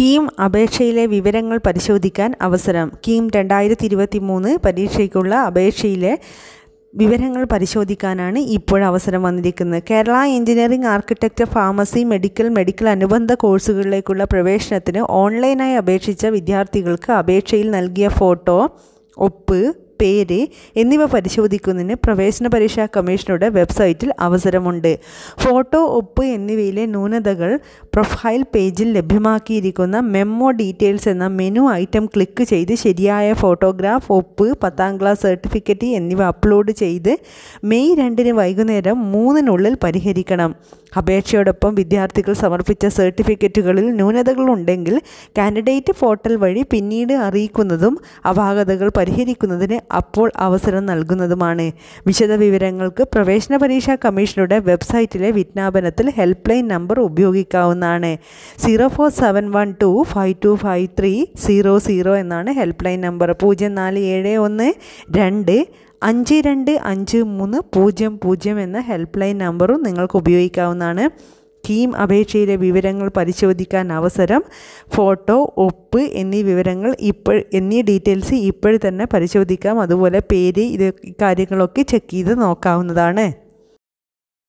കീം അപേക്ഷയിലെ വിവരങ്ങൾ പരിശോധിക്കാൻ അവസരം കീം രണ്ടായിരത്തി ഇരുപത്തി മൂന്ന് പരീക്ഷയ്ക്കുള്ള അപേക്ഷയിലെ വിവരങ്ങൾ പരിശോധിക്കാനാണ് ഇപ്പോൾ അവസരം വന്നിരിക്കുന്നത് Kerala engineering architecture pharmacy medical medical അനുബന്ധ കോഴ്സുകളിലേക്കുള്ള പ്രവേശനത്തിന് ഓൺലൈനായി അപേക്ഷിച്ച വിദ്യാർത്ഥികൾക്ക് അപേക്ഷയിൽ നൽകിയ ഫോട്ടോ ഒപ്പ് പേര് എന്നിവ പരിശോധിക്കുന്നതിന് പ്രവേശന പരീക്ഷാ കമ്മീഷനുടെ വെബ്സൈറ്റിൽ അവസരമുണ്ട് ഫോട്ടോ ഒപ്പ് എന്നിവയിലെ ന്യൂനതകൾ പ്രൊഫൈൽ പേജിൽ ലഭ്യമാക്കിയിരിക്കുന്ന മെമ്മോ ഡീറ്റെയിൽസ് എന്ന മെനു ഐറ്റം ക്ലിക്ക് ചെയ്ത് ശരിയായ ഫോട്ടോഗ്രാഫ് ഒപ്പ് പത്താം ക്ലാസ് സർട്ടിഫിക്കറ്റ് എന്നിവ അപ്ലോഡ് ചെയ്ത് മെയ് രണ്ടിന് വൈകുന്നേരം മൂന്നിനുള്ളിൽ പരിഹരിക്കണം അപേക്ഷയോടൊപ്പം വിദ്യാർത്ഥികൾ സമർപ്പിച്ച സർട്ടിഫിക്കറ്റുകളിൽ ന്യൂനതകളുണ്ടെങ്കിൽ കാൻഡിഡേറ്റ് പോർട്ടൽ വഴി പിന്നീട് അറിയിക്കുന്നതും അപാകതകൾ പരിഹരിക്കുന്നതിന് അപ്പോൾ അവസരം നൽകുന്നതുമാണ് വിശദ വിവരങ്ങൾക്ക് പ്രവേശന പരീക്ഷാ കമ്മീഷനുടെ വെബ്സൈറ്റിലെ വിജ്ഞാപനത്തിൽ ഹെൽപ്പ് ലൈൻ നമ്പർ ഉപയോഗിക്കാവുന്നതാണ് zero four seven one two five two five three zero zero എന്നാണ് ഹെൽപ്പ് ലൈൻ നമ്പർ പൂജ്യം നാല് ഏഴ് ഒന്ന് രണ്ട് അഞ്ച് രണ്ട് അഞ്ച് മൂന്ന് പൂജ്യം പൂജ്യം എന്ന ഹെൽപ്പ് ലൈൻ നമ്പറും നിങ്ങൾക്ക് ഉപയോഗിക്കാവുന്നതാണ് കീം അപേക്ഷയിലെ വിവരങ്ങൾ പരിശോധിക്കാൻ അവസരം ഫോട്ടോ ഒപ്പ് എന്നീ വിവരങ്ങൾ ഇപ്പോൾ എന്നീ ഡീറ്റെയിൽസ് ഇപ്പോൾ തന്നെ പരിശോധിക്കാം അതുപോലെ പേര് ഇത് കാര്യങ്ങളൊക്കെ ചെക്ക് ചെയ്ത് നോക്കാവുന്നതാണ്